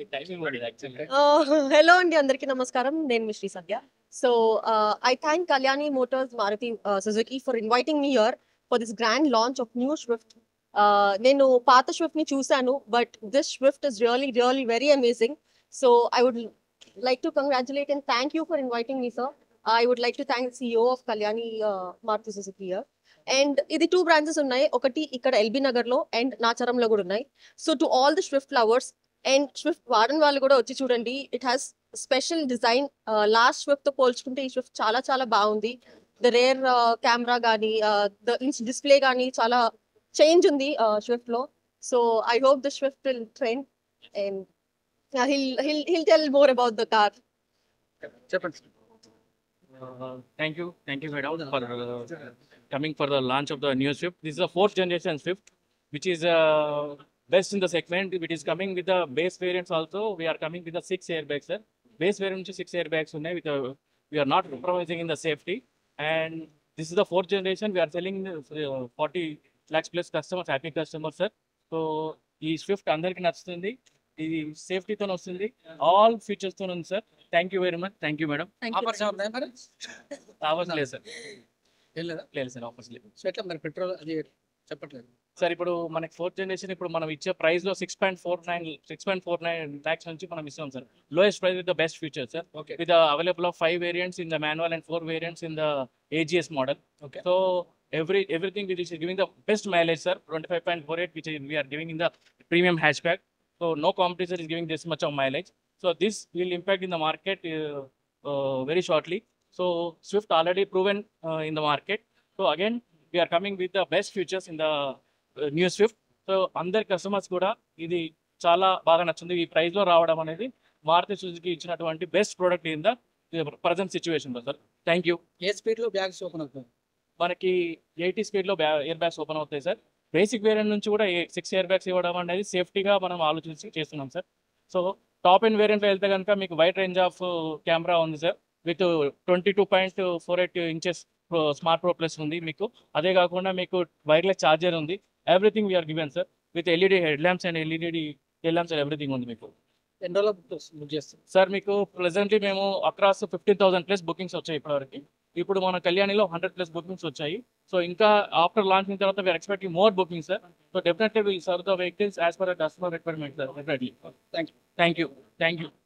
Timing పడింది actually hello అండి అందరికీ నమస్కారం నేను మీ Sri Sadhya so I thank Kalyani Motors Maruti Suzuki for inviting me here for this grand launch of new Swift నేను పాత స్విఫ్ట్ ని చూశాను but this Swift is really really very amazing so I would like to congratulate and thank you for inviting me sir I would like to thank CEO of Kalyani Maruti Suzuki here and ఇది two branches ఉన్నాయి ఒకటి ఇక్కడ LB Nagar లో and నాచారంలో కూడా ఉన్నాయి so to all the Swift lovers and Swift వాడని వాళ్ళు కూడా వచ్చి చూడండి it has special design last Swift తో పోల్చుకుంటే ఈ స్విఫ్ట్ చాలా చాలా బాగుంది ద రేర్ కెమెరా కానీ ద డిస్ప్లే కానీ చాలా చేంజ్ ఉంది స్విఫ్ట్ లో so I hope the Swift will trend and hill hill hill tell more about the car చెప్పండి thank you thank you madam for coming for the launch of the new Swift. This is a fourth generation Swift, which is uh, best in the segment. It is coming with the base variants also. We are coming with the six airbags, sir. Base variant నుంచి six airbags ఉన్నాయి with the, we are not compromising in the safety. And this is the fourth generation. We are selling uh, 40 lakhs plus customers, happy customers, sir. So ఈ Swift అందరికి నచ్చుతుంది ఇది సేఫ్టీతో వస్తుంది all features తో ఉంది sir thank you very much thank you madam offers ఉన్నాయి మరి ఆఫర్స్ లేదు సార్ ఏం లేదా లేదు సార్ ఆఫర్స్ లేదు సో ఎట్లా మరి పెట్రోల్ అది చెప్పట్లేదు సార్ ఇప్పుడు మనకి ఫోర్త్ జనరేషన్ ఇప్పుడు మనం ఇచ్చే ప్రైస్ లో six point four nine six point four nine lakhs నుంచి మనం ఇస్తాం sir lowest price with the best feature sir okay with the available of five variants in the manual and four variants in the AGS model. Okay. So every everything which is giving the best mileage, sir, 25.48, which is, we are giving in the premium hatchback. So no competitor is giving this much of mileage. So this will impact in the market uh, uh, very shortly. So Swift already proven uh, in the market. So again, we are coming with the best features in the uh, new Swift. So అందరి customers కూడా ఇది చాలా బాగా నచ్చింది ఈ price లో రావడం అనేది మారుతి సుజుకి ఇచ్చినటువంటి best product in the present situation లో sir thank you a speed లో బ్యాగ్స్ ఓపెన్ అవుతుంది మనకి ఎయిటీ స్పీడ్ లో ఎయిర్ బ్యాగ్స్ ఓపెన్ అవుతాయి సార్ బేసిక్ వేరియంట్ నుంచి కూడా సిక్స్ ఎయిర్ బ్యాగ్స్ ఇవ్వడం అనేది సేఫ్టీగా మనం ఆలోచించి చేస్తున్నాం sir so top and variant లో వెళ్తే కనుక మీకు వైట్ రేంజ్ ఆఫ్ కెమెరా ఉంది sir with twenty two point four eight inches smart pro plus ఉంది మీకు అదే కాకుండా మీకు వైర్లెస్ చార్జర్ ఉంది everything we're given sir with LED head lamps and LED head lamps and everything ఉంది మీకు ఎన్ని రోజులు బుక్ చేస్తాం సార్ మీకు ప్రెసెంట్లీ మేము across fifteen thousand plus bookings వచ్చాయి ఇప్పటివరకు ఇప్పుడు మన కళ్యాణిలో హండ్రెడ్ ప్లస్ బుకింగ్స్ వచ్చాయి సో ఇంకా ఆఫ్టర్ లాంచింగ్ తర్వాత we're expecting more booking sir so definitely will serve the vehicles as per customer requirement sir definitely Thank you. Thank you thank you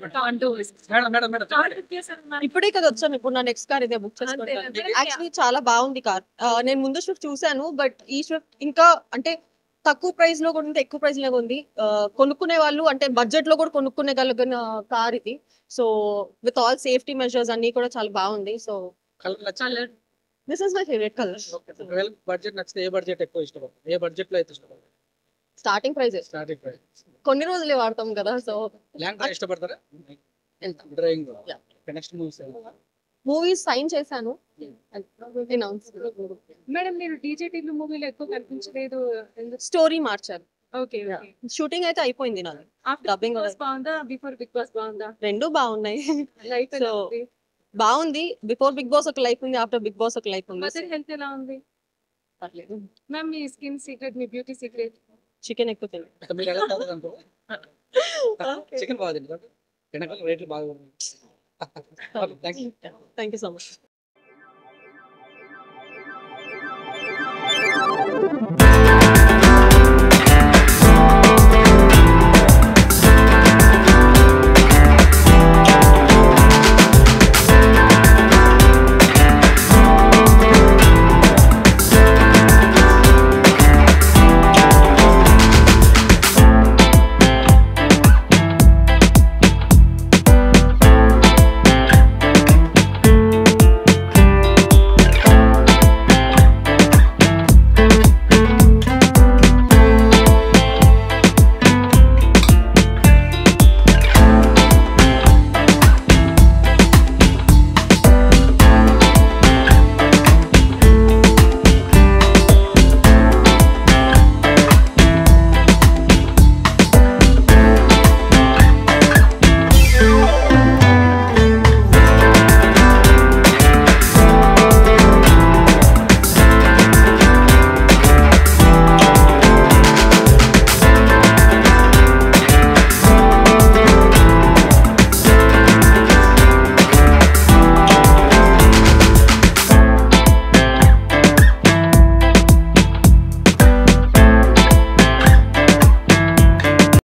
madam madam madam చెప్పండి. ఇప్పుడే కదా వచ్చాను ఇప్పుడు నా next car ఇదే book చేసుకుంటాను actually చాలా బాగుంది కార్ నేను ముందు స్విఫ్ట్ చూశాను బట్ ఈ స్విఫ్ట్ ఇంకా అంటే తక్కువ ప్రైస్ లో కూడా ఉంది ఎక్కువ ప్రైస్ లో కూడా ఉంది ఆ, కొనుక్కునే వాళ్ళు అంటే బడ్జెట్ లో కూడా కొనుక్కునే కలిగిన కార్ ఇది so with all safety measures అన్ని కూడా చాలా బాగుంది సో కలర్ నచ్చాలి this is my favourite colour ఒకవేళ బడ్జెట్ నచ్చితే ఏ బడ్జెట్ ఎక్కువ ఇష్టపడతారు ఏ బడ్జెట్ లో అయితే ఇష్టపడతారు స్టార్టింగ్ ప్రైస్ స్టార్టింగ్ ప్రైస్ కొన్ని రోజులే వాడతాం కదా సో ల్యాండ్ డ్రైవ్ ఇష్టపడతారా ఎంత driving Yeah. Next movies movies sign చేశాను అనౌన్స్ మేడం మీరు డీజే టీవీ మూవీలో ఎక్కువ కనిపించలేదు స్టోరీ మార్చారు ఓకే Yeah. షూటింగ్ అయితే అయిపోయింది నాది ఆఫ్టర్ Dubbing బిగ్ బాస్ బాగుందా బిఫోర్ బిగ్ బాస్ బాగుందా రెండు బాగున్నాయి లైఫ్ ఎలా So, ఉంది బాగుంది బిఫోర్ బిగ్ బాస్ ఒక లైఫ్ ఉంది ఆఫ్టర్ బిగ్ బాస్ ఒక లైఫ్ ఉంది మదర్ హెల్త్ ఎలా ఉంది పర్లేదు మ్యామ్ మీ స్కిన్ సీక్రెట్ మీ బ్యూటీ సీక్రెట్ చికెన్ ఎక్కువ తిని మీరు ఎలా కాదు అనుకో చికెన్ బాగా తింటారు ఎండాకాలం రేట్లు బాగా ఉన్నాయి thank you thank you so much